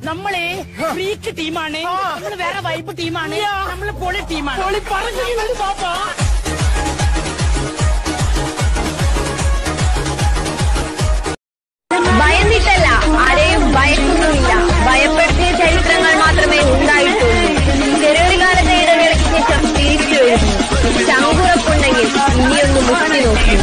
നമ്മളെ ഫ്രീക്ക് ടീമാണ് നമ്മള് വേറെ വൈബ് ടീമാണ് നമ്മള് പൊളി ടീമാണ് ഭയന്നിട്ടല്ല ആരെയും ഭയക്കുന്നുമില്ല ഭയപ്പെടുത്തിയ ചരിത്രങ്ങൾ മാത്രമേ ഉണ്ടായിട്ടുള്ളൂ ചെറിയൊരു കാലത്തെ ഇടവേളയ്ക്ക് ശേഷം തിരിച്ചു വരുന്നു ചങ്കുറപ്പുണ്ടെങ്കിൽ ഇനിയൊന്ന് മുട്ടി നോക്കൂ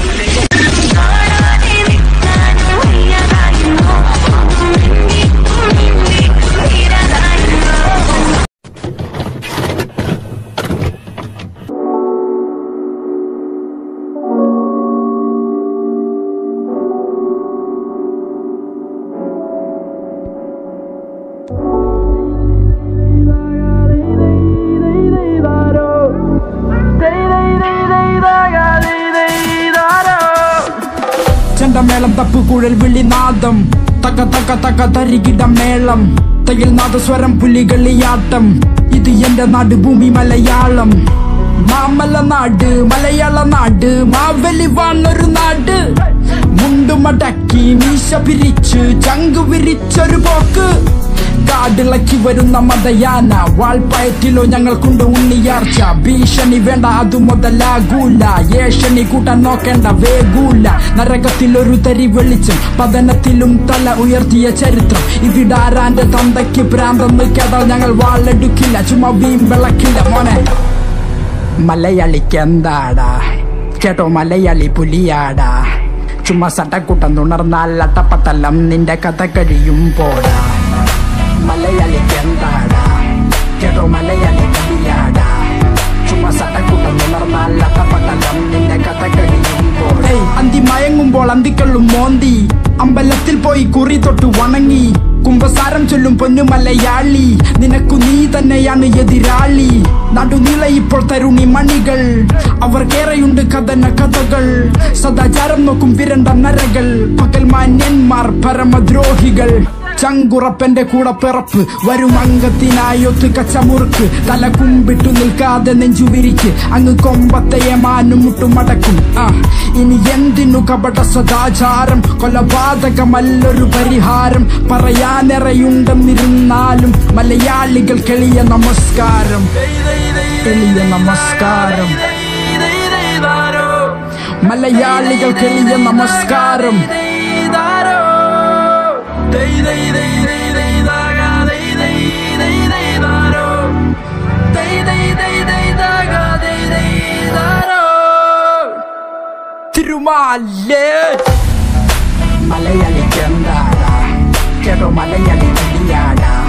ചെണ്ടമേളം തപ്പുകുഴൽ വിളിനാദം തക തക തക തരികിട മേളം തയ്യൽ നാദസ്വരം പുലികളിയാട്ടം ഇത് എന്റെ നാട് ഭൂമി മലയാളം മാമല നാട് മലയാള നാട് മാവലി വാണൊരു നാട് മുണ്ടുമടക്കി മീശ പിരിച്ച് ചങ്കു വിരിച്ചൊരു പോക്ക് കാടിളക്കി വരുന്ന മതയാന വാൾപ്പയറ്റിലോ ഞങ്ങൾക്കുണ്ട് ഉണ്ണിയാർച്ച ഭീഷണി വേണ്ട അത് മുതലാകൂല ഏഷണി കൂട്ടാൻ നോക്കേണ്ട വേഗൂല നരകത്തിൽ ഒരു തരി വെളിച്ചം പതനത്തിലും തല ഉയർത്തിയ ചരിത്രം ഇതിടാരാന്റെ തന്തയ്ക്ക് ഭ്രാന്തെന്ന് കേട്ടാൽ ഞങ്ങൾ വാളെടുക്കില്ല ചുമ്മാ വീം വിളക്കില്ല മോനെ മലയാളിക്ക് എന്താടാ കേട്ടോ മലയാളി പുലിയാടാ ചുമ്മാ സട്ടക്കൂട്ടം തുണർന്നാൽ അട്ടപ്പട്ടലം നിന്റെ കഥ കഴിയും പോടാ മലയാളിക്ക് എന്താടാ കേട്ടോ മലയാളി പുലിയാടാ ചുമ്മാ സട്ടക്കൂട്ടം തുണർന്നാൽ അട്ടപ്പട്ടലം നിന്റെ കഥ കഴിയും പോടാ അന്തി മയങ്ങുമ്പോൾ അന്തിക്കള്ളും മോന്തി അമ്പലത്തിൽ പോയി കുറി തൊട്ട് വണങ്ങി കുംഭസാരം ചൊല്ലും പൊന്നു മലയാളി നിനക്കു നീ തന്നെയാണ് എതിരാളി നടുനില ഇപ്പോൾ തരുണി മണികൾ അവർക്കേറെയുണ്ട് കഥന കഥകൾ സദാചാരം നോക്കും വിരണ്ട നരകൾ പകൽ മാന്യന്മാർ പരമദ്രോഹികൾ ചങ്കുറപ്പന്റെ കൂടെ പിറപ്പ് വരും അംഗത്തിനായൊത്ത് കച്ചമുറുക്ക് തല കുമ്പിട്ടു നിൽക്കാതെ നെഞ്ചുവിരിക്ക് അങ്ങ് കൊമ്പത്തെ മാനും മുട്ടുമടക്കും ആ ഇനി എന്തിനു കപട സദാചാരം കൊലപാതകമല്ലൊരു പരിഹാരം പറയാനെറയുണ്ടെന്നിരുന്നാലും മലയാളികൾ കെളിയ നമസ്കാരം എളിയ നമസ്കാരം മലയാളികൾ കെളിയ നമസ്കാരം തിരുമാലേ മലയാളിക്ക് എന്താടാ കേട്ടോ മലയാളി വലിയാടാ